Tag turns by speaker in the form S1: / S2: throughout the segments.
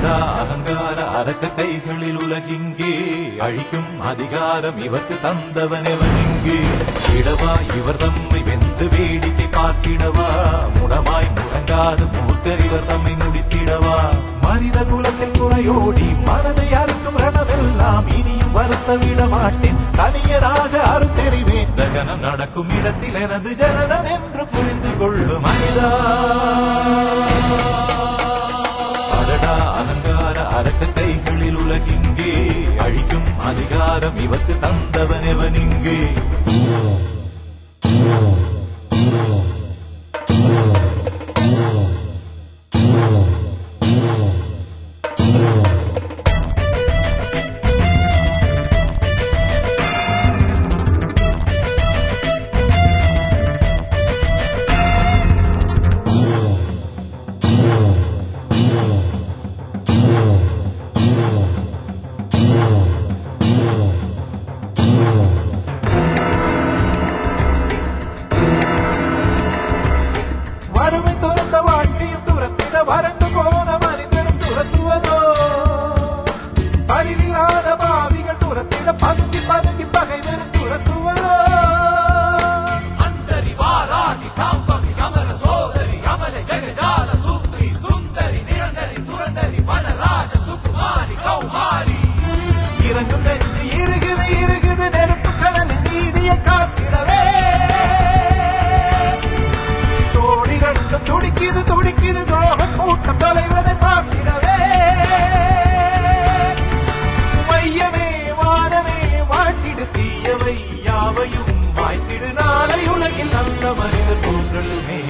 S1: அடடா அகங்கார அரக்க கைகளில் உலகிங்கே அழிக்கும் அதிகாரம் இவர்க்கு தந்தவனெவன் இங்கு இடவா இவர் தம்மை வெந்து வேடிக்கை பார்த்திடவா முடமாய் முழங்காது மூர்க்கர் இவர் தம்மை முடித்திடவா மனித குலத்தில் குறையோடி மனதை அறுக்கும் ரணமெல்லாம் இனியும் வருத்த விட மாட்டேன் தனியராக அறுத்தெறிவேன் தகனம் நடக்கும் இடத்தில் எனது ஜனனம் என்று புரிந்து கொள்ளும் மனிதா அடடா அகங்கார அரக்க கைகளில் உலகிங்கே அழிக்கும் அதிகாரம் இவக்கு தந்தவனெவன் இங்கே வறுமை துறந்த வாழ்க்கையும் துரத்திட வறண்டு போன மனிதனும் துரத்துவதோ அறிவில்லாத பாவிகள் துரத்திட பதுங்கி பதுங்கி பகைவரும் துரத்துவதோ
S2: அந்தரி வாராகி சாம்பவி அமர சோதரி அமல ஜெகஜால சூத்ரி சுந்தரி நிரந்தரி துரந்தரி வனராஜ சுகுமாரி கௌமாரி
S1: இறங்கும் நெஞ்சு இருகுது இருகுது நெருப்பு கடலின் நீதியை காத்திடவே தோழி ரெண்டும் துடிக்குது துடிக்குது துரோக கூட்டம் தொலைவதை பார்த்திடவே மையமே வானமே வாழ்த்திடு தீயவை யாவையும் வாய்த்திடு நாளை உலகில் நல்ல மனிதர் தோன்றலுமே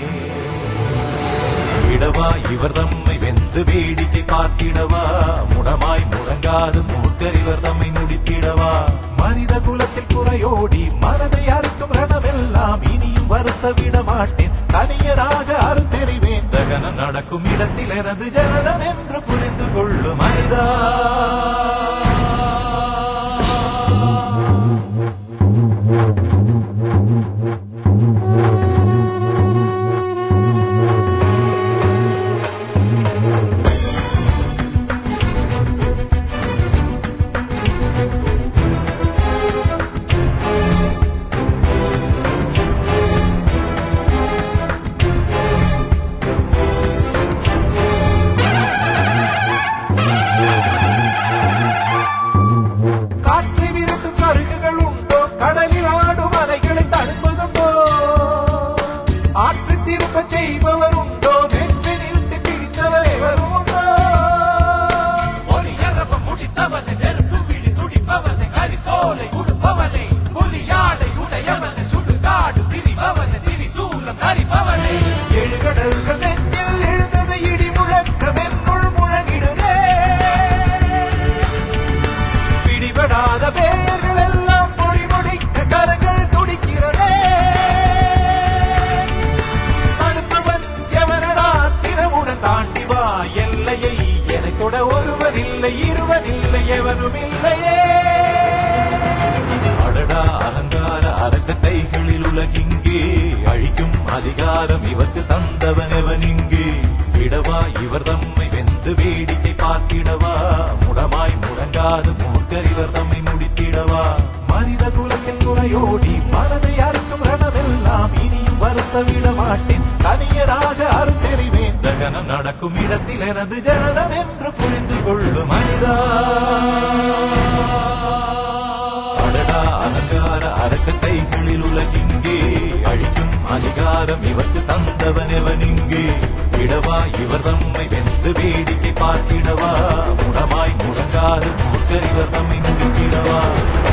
S1: விடவா இவர் தம்மை வெந்து வேடிக்கை பார்த்திடவா முடமாய் முழங்காது மூர்க்கர் இவர் தம்மை முடித்திடவா மனித குலத்தில் குறையோடி மனதை அறுக்கும் ரணமெல்லாம் இனியும் வருத்த விட மாட்டேன் தனியராக அறுத்தெறிவேன் தகனம் நடக்கும் இடத்தில் எனது ஜனனம் என்று புரிந்து கொள்ளும் மனிதா காற்றை விருந்தும் சருகுகள் உண்டோ கடலில் ஆடும் அலைகளை தடுப்பதுண்டோ ஆற்று திரும்ப செய்பவர் உண்டோ வெற்றி நிறுத்தி பிடித்தவர் எவரும் உண்டோ
S2: ஒரு எரப்ப முடித்தவனை நெருப்பு விழி துடிப்பவனை கரித்தோலை உடுப்பவனை புலியாடை உடையவனை சுடுகாடு திரிபவனை திரிசூலம் தரிப்பவனை
S1: ஏழு கடல்கள் நெஞ்சில் எழுந்தது இடி முழக்கம் என்னுள் முழங்கிடுதே பிடிபடாத பெயர்கள் எல்லாம் பொடி முடிக்க கரங்கள் துடிக்கிறதே தடுப்பவன் எவனடா தினமுடன் தாண்டி வா எல்லையை எனக் கூட ஒருவன் இல்லை இருவன் இல்லை எவனும் இல்லையே அடடா அகங்கார அரக்க கைகளில் உலகிங்கே அழிக்கும் அதிகாரம் இவர்க்கு தந்தவனெவன் இங்கே விடவா இவர் தம்மை வெந்து வேடிக்கை பார்த்திடவா முடமாய் முழங்காது மூர்க்கர் இவர் தம்மை முடித்திடவா மனித குலத்தில் குறையோடி மனதை அறுக்கும் ரணமெல்லாம் இனியும் வருத்த விட மாட்டேன் தனியராக அறுத்தெறிவேன் தகனம் நடக்கும் இடத்தில் எனது ஜனனம் என்று புரிந்து கொள்ளும் மனிதா அடடா அகங்கார அரக்க கைகளில் உலகிங்கே அழிக்கும் அதிகாரம் இவர்க்கு தந்தவனெவன் இங்கே விடவா இவர் தம்மை வெந்து வேடிக்கை பார்த்திடவா முடமாய் முழங்காது மூர்க்கர் இவர் தம்மை முடித்திடவா